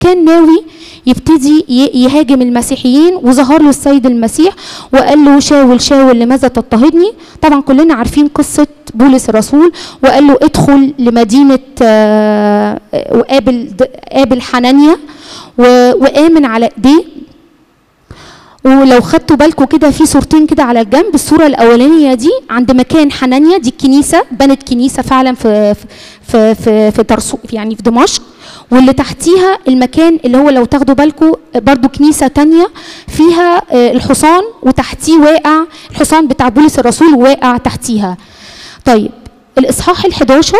كان ناوي يبتدي ي- يهاجم المسيحيين وظهر له السيد المسيح وقال له شاول شاول لماذا تضطهدني طبعا كلنا عارفين قصة بولس الرسول وقال له ادخل لمدينة آه، وقابل قابل حنانيا و- وآمن على ايديه ولو خدتوا بالكم كده في صورتين كده على الجنب الصوره الاولانيه دي عند مكان حنانيا دي الكنيسه بنت كنيسه فعلا في في في في ترسو يعني في دمشق واللي تحتيها المكان اللي هو لو تاخدوا بالكم برضو كنيسه تانية فيها آه، الحصان وتحتيه واقع الحصان بتاع بولس الرسول واقع تحتيها طيب الاصحاح ال11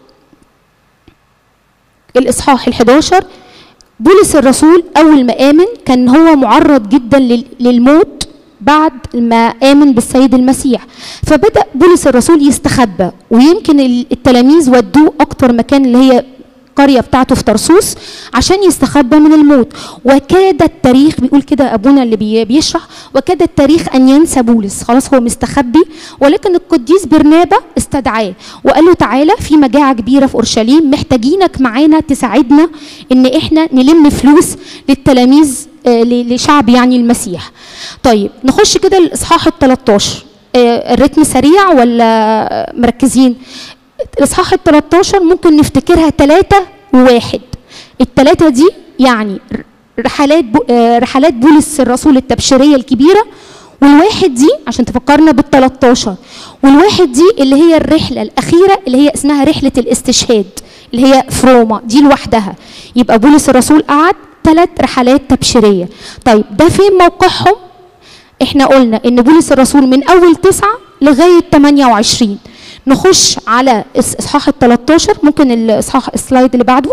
الاصحاح ال11 بولس الرسول اول ما امن كان هو معرض جدا لل- للموت بعد ما امن بالسيد المسيح فبدا بولس الرسول يستخبى ويمكن ال- التلاميذ ودوه اكتر مكان اللي هي القريه بتاعته في طرسوس عشان يستخبى من الموت وكاد التاريخ بيقول كده ابونا اللي بي- بيشرح وكاد التاريخ ان ينسى بولس خلاص هو مستخبي ولكن القديس برنابا استدعاه وقال له تعالى في مجاعه كبيره في اورشليم محتاجينك معانا تساعدنا ان احنا نلم فلوس للتلاميذ آه، ل- لشعب يعني المسيح طيب نخش كده الاصحاح ال 13 آه، الريتم سريع ولا مركزين الاصحاح ال 13 ممكن نفتكرها ثلاثة وواحد الثلاثة دي يعني ر- رحلات بو آه، رحلات بولس الرسول التبشيرية الكبيرة والواحد دي عشان تفكرنا بال 13 والواحد دي اللي هي الرحلة الأخيرة اللي هي اسمها رحلة الاستشهاد اللي هي في روما دي لوحدها يبقى بولس الرسول قعد ثلاث رحلات تبشيرية طيب ده فين موقعهم احنا قلنا ان بولس الرسول من اول تسعة لغاية 28 نخش على إص- اصحاح ال 13 ممكن الاصحاح السلايد اللي بعده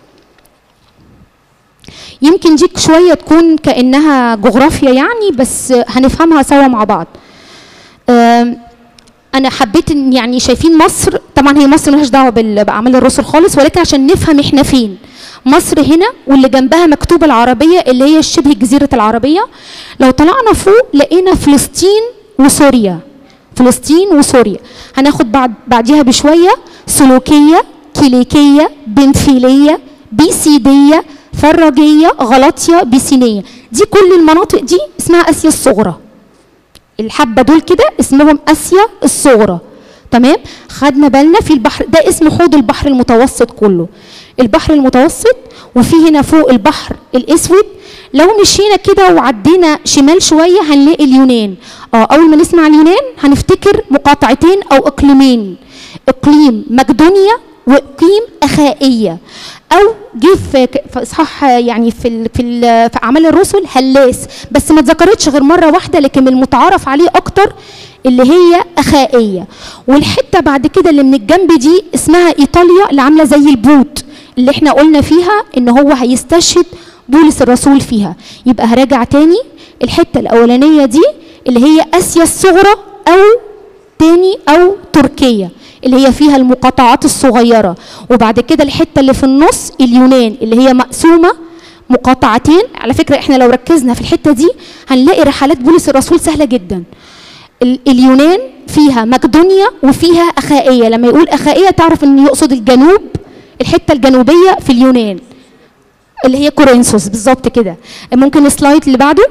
يمكن دي شوية تكون كأنها جغرافيا يعني بس هنفهمها سوا مع بعض آم، انا حبيت ان يعني شايفين مصر طبعا هي مصر ملهاش دعوه بال- باعمال الرسل خالص ولكن عشان نفهم احنا فين مصر هنا واللي جنبها مكتوبه العربيه اللي هي شبه الجزيره العربيه لو طلعنا فوق لقينا فلسطين وسوريا فلسطين وسوريا هناخد بعد بعديها بشويه سلوكيه كيليكيه بنفيليه بيسيديه فراجيه غلطيه بيسينيه دي كل المناطق دي اسمها اسيا الصغرى الحبه دول كده اسمهم اسيا الصغرى تمام خدنا بالنا في البحر ده اسم حوض البحر المتوسط كله البحر المتوسط وفي هنا فوق البحر الاسود لو مشينا كده وعدينا شمال شويه هنلاقي اليونان اه اول ما نسمع اليونان هنفتكر مقاطعتين او اقليمين اقليم مقدونيا واقليم اخائيه او جه في ك- في اصحاح يعني في ال في, ال في اعمال الرسل هلاس بس ما اتذكرتش غير مره واحده لكن المتعارف عليه اكتر اللي هي اخائيه والحته بعد كده اللي من الجنب دي اسمها ايطاليا اللي عامله زي البوت اللي احنا قلنا فيها ان هو هيستشهد بولس الرسول فيها يبقى هراجع تاني الحته الاولانيه دي اللي هي اسيا الصغرى او تاني او تركيا اللي هي فيها المقاطعات الصغيره وبعد كده الحته اللي في النص اليونان اللي هي مقسومه مقاطعتين على فكره احنا لو ركزنا في الحته دي هنلاقي رحلات بولس الرسول سهله جدا ال- اليونان فيها مقدونيا وفيها اخائيه لما يقول اخائيه تعرف ان يقصد الجنوب الحته الجنوبيه في اليونان اللي هي كورنثوس بالظبط كده ممكن السلايد اللي بعده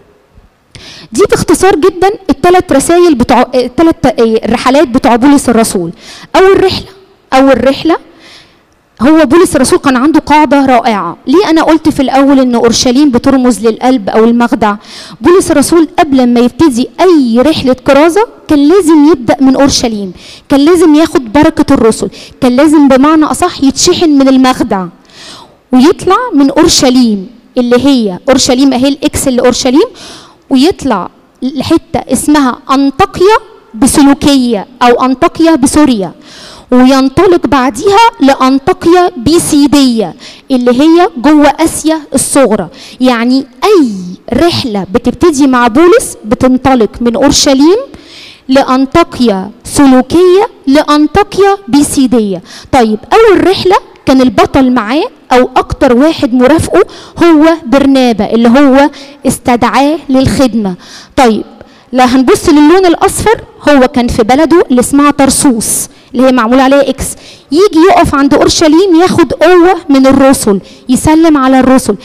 دي باختصار جدا الثلاث رسائل بتوع الثلاث الرحلات بتوع بولس الرسول اول رحله اول رحله هو بولس الرسول كان عنده قاعدة رائعة ليه أنا قلت في الأول أن أورشليم بترمز للقلب أو المخدع بولس الرسول قبل ما يبتدي أي رحلة كرازة كان لازم يبدأ من أورشليم كان لازم ياخد بركة الرسل كان لازم بمعنى أصح يتشحن من المخدع ويطلع من أورشليم اللي هي أورشليم أهي الإكس اللي أورشليم ويطلع لحتة اسمها أنطاكيا بسلوكية أو أنطاكيا بسوريا وينطلق بعديها لأنطاكيا بيسيدية اللي هي جوه آسيا الصغرى يعني أي رحلة بتبتدي مع بولس بتنطلق من أورشليم لأنطاكيا سلوكية لأنطاكيا بيسيدية طيب أول رحلة كان البطل معاه أو أكتر واحد مرافقه هو برنابا اللي هو استدعاه للخدمة طيب لا هنبص للون الأصفر هو كان في بلده اللي اسمها طرسوس اللي هي معمول عليها اكس يجي يقف عند اورشليم ياخد قوه من الرسل يسلم على الرسل